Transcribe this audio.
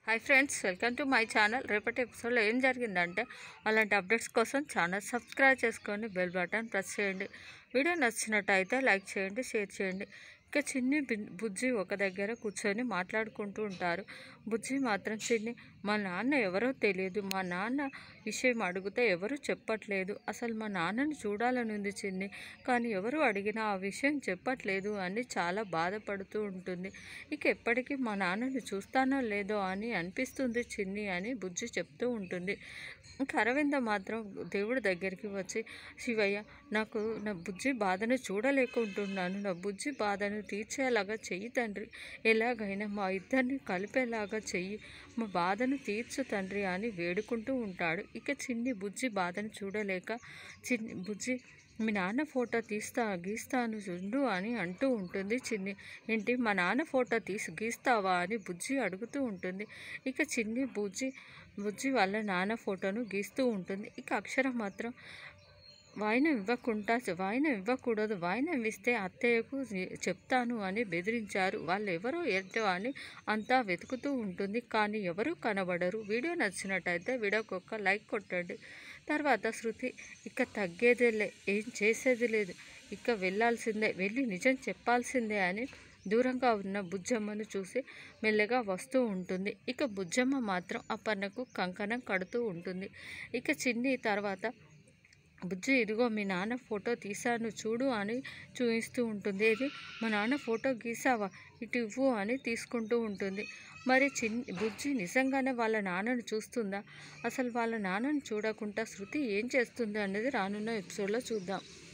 hi friends welcome to my channel రేపటి ఎపిసోడ్లో ఏం జరిగిందంటే అలాంటి అప్డేట్స్ కోసం ఛానల్ సబ్స్క్రైబ్ చేసుకొని బెల్ బటన్ ప్రెస్ చేయండి వీడియో నచ్చినట్టయితే లైక్ చేయండి షేర్ చేయండి ఇక చిన్ని బి- బుజ్జి ఒక దగ్గర కూర్చొని మాట్లాడుకుంటూ ఉంటారు బుజ్జి మాత్రం చిన్ని మా నాన్న ఎవరో తెలియదు మా నాన్న విషయం అడిగితే ఎవరు చెప్పట్లేదు అసలు మా నాన్నని చూడాలని ఉంది చిన్ని కానీ ఎవరు అడిగినా ఆ విషయం చెప్పట్లేదు అని చాలా బాధపడుతూ ఉంటుంది ఇక ఎప్పటికీ మా నాన్నని చూస్తానో లేదో అని అనిపిస్తుంది చిన్ని అని బుజ్జి చెప్తూ ఉంటుంది ఇంకా అరవింద మాత్రం దేవుడి దగ్గరికి వచ్చి శివయ్య నాకు నా బుజ్జి బాధను చూడలేకుంటున్నాను నా బుజ్జి బాధను తీర్చేలాగా చెయ్యి తండ్రి ఎలాగైనా మా ఇద్దరిని కలిపేలాగా చెయ్యి మా బాధను తీర్చు తండ్రి అని వేడుకుంటూ ఉంటాడు ఇక చిన్ని బుజ్జి బాధను చూడలేక చిన్ని బుజ్జి మీ నాన్న ఫోటో తీస్తా గీస్తాను చూడు అని అంటూ ఉంటుంది చిన్ని ఏంటి మా నాన్న ఫోటో తీసి గీస్తావా అని బుజ్జి అడుగుతూ ఉంటుంది ఇక చిన్ని బుజ్జి బుజ్జి వాళ్ళ నాన్న ఫోటోను గీస్తూ ఉంటుంది ఇక అక్షరం మాత్రం వాయినం ఇవ్వకుండా వాయినం ఇవ్వకూడదు వాయినం ఇస్తే అత్తయ్యకు చెప్తాను అని బెదిరించారు వాళ్ళు ఎవరో ఏంటో అని అంతా వెతుకుతూ ఉంటుంది కానీ ఎవరు కనబడరు వీడియో నచ్చినట్టయితే వీడియోకి ఒక లైక్ కొట్టండి తర్వాత శృతి ఇక తగ్గేదేలే ఏం చేసేది లేదు ఇక వెళ్ళాల్సిందే వెళ్ళి నిజం చెప్పాల్సిందే అని దూరంగా ఉన్న బుజ్జమ్మను చూసి మెల్లగా వస్తూ ఉంటుంది ఇక బుజ్జమ్మ మాత్రం అపర్ణకు కంకణం కడుతూ ఉంటుంది ఇక చిన్ని తర్వాత బుజ్జి ఇదిగో మీ నాన్న ఫోటో తీశాను చూడు అని చూపిస్తూ ఉంటుంది ఇది మా నాన్న ఫోటో గీసావా ఇటు ఇవ్వు అని తీసుకుంటూ ఉంటుంది మరి చిన్ బుజ్జి నిజంగానే వాళ్ళ నాన్నను చూస్తుందా అసలు వాళ్ళ నాన్నను చూడకుండా శృతి ఏం చేస్తుంది అనేది రానున్న ఎపిసోడ్లో చూద్దాం